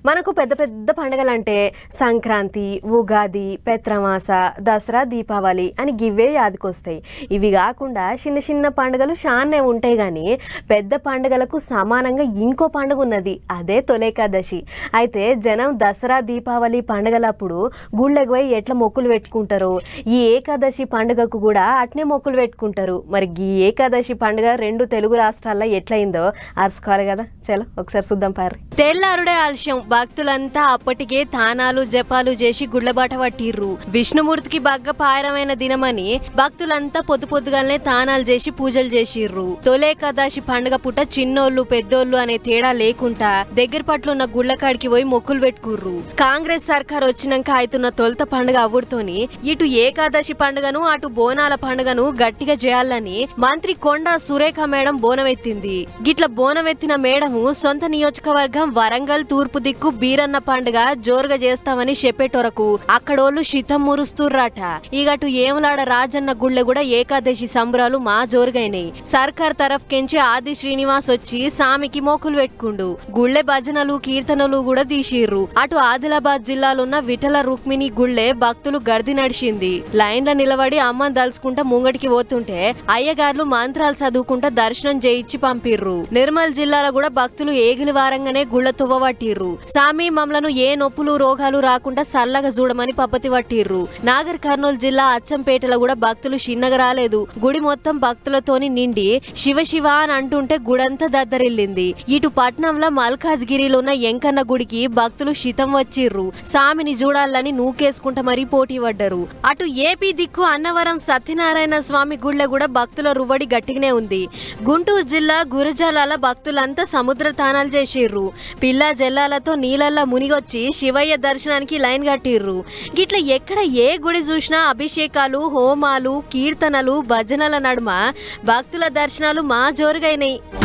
మనకు పెద్ద పెద్ద పండుగలు అంటే సంక్రాంతి ఉగాది పెత్రమాస దసరా దీపావళి అని గివే యాదికొస్తాయి ఇవి కాకుండా చిన్న చిన్న పండుగలు షాన్నే ఉంటాయి కానీ పెద్ద పండుగలకు సమానంగా ఇంకో పండుగ ఉన్నది అదే తొలేకాదశి అయితే జనం దసరా దీపావళి పండుగలప్పుడు గుళ్ళకి పోయి ఎట్లా మొక్కులు పెట్టుకుంటారో ఈ ఏకాదశి పండుగకు కూడా అట్నే మొక్కులు పెట్టుకుంటారు మరి ఈ ఏకాదశి పండుగ రెండు తెలుగు రాష్ట్రాల్లో ఎట్లయిందో అరుచుకోవాలి కదా చలో ఒకసారి చూద్దాం పారు తెల్లారుడే ఆలస్యం భక్తులంతా అప్పటికే తానాలు జపాలు చేసి గుళ్ళబాట పట్టిర్రు విష్ణుమూర్తికి బగ్గ పాయరమైన దినమని భక్తులంతా పొద్దు పొద్దుగానే తానాలు చేసి పూజలు చేసిర్రు తొలేకాదశి పండుగ పుట్ట చిన్నోళ్ళు పెద్దోళ్ళు అనే తేడా లేకుండా దగ్గర పట్లున్న గుళ్ళకాడికి పోయి మొక్కులు పెట్టుకుర్రు కాంగ్రెస్ సర్కార్ వచ్చినాక అవుతున్న తొలుత పండుగ అవ్వుడుతోని ఇటు ఏకాదశి పండుగను అటు బోనాల పండుగను గట్టిగా చేయాలని మంత్రి కొండ సురేఖ మేడం బోనమెత్తింది గిట్ల బోనమెత్తిన మేడము సొంత నియోజకవర్గం వరంగల్ తూర్పు దిక్కు బీరన్న పండుగ జోరుగా చేస్తామని చెప్పేటొరకు అక్కడోళ్ళు శితం మురుస్తుర్రాట ఇగటు ఏమలాడ రాజన్న గుళ్ళె కూడా ఏకాదశి సంబరాలు మా జోరుగైనాయి సర్కార్ తరఫ్కెంచి ఆది శ్రీనివాస్ వచ్చి సామికి మోకులు పెట్టుకుండు గుళ్ళె భజనలు కీర్తనలు కూడా తీసిర్రు అటు ఆదిలాబాద్ జిల్లాలున్న విఠల రుక్మిణి గుళ్ళె భక్తులు గడిది నడిచింది లైన్ల నిలబడి అమ్మని దలుచుకుంటా ముంగటికి పోతుంటే అయ్యగార్లు మంత్రాలు చదువుకుంటా దర్శనం చేయించి పంపిర్రు నిర్మల్ జిల్లాలో కూడా భక్తులు ఏగిలి వారంగానే గుళ్ళ తువ్వబట్టిర్రు సామి మమ్మలను ఏ నొప్పులు రోగాలు రాకుండా చల్లగా చూడమని పప్పతి పట్టిర్రు నాగర్ కర్నూలు జిల్లా అచ్చంపేటలో కూడా భక్తులు చిన్నగా రాలేదు గుడి మొత్తం భక్తులతోని నిండి శివ శివ అని అంటుంటే గుడంతా దద్దరిల్లింది ఇటు పట్నంలో మల్కాజ్గిరిలో ఉన్న ఎంకన్న గుడికి భక్తులు శితం వచ్చిర్రు సామిని చూడాలని నూకేసుకుంటా మరీ పోటీ పడ్డరు అటు ఏపీ దిక్కు అన్నవరం సత్యనారాయణ స్వామి గుళ్ళ కూడా భక్తుల రువ్వడి గట్టిగానే ఉంది గుంటూరు జిల్లా గురజాల భక్తులంతా సముద్ర తానాలు చేసిర్రు పిల్ల జల్లాలతో నీళ్ళల్లో మునిగొచ్చి శివయ్య దర్శనానికి లైన్ కట్టిర్రు గిట్ల ఎక్కడ ఏ గుడి చూసినా అభిషేకాలు హోమాలు కీర్తనలు భజనల నడుమ భక్తుల దర్శనాలు మా జోరుగైనాయి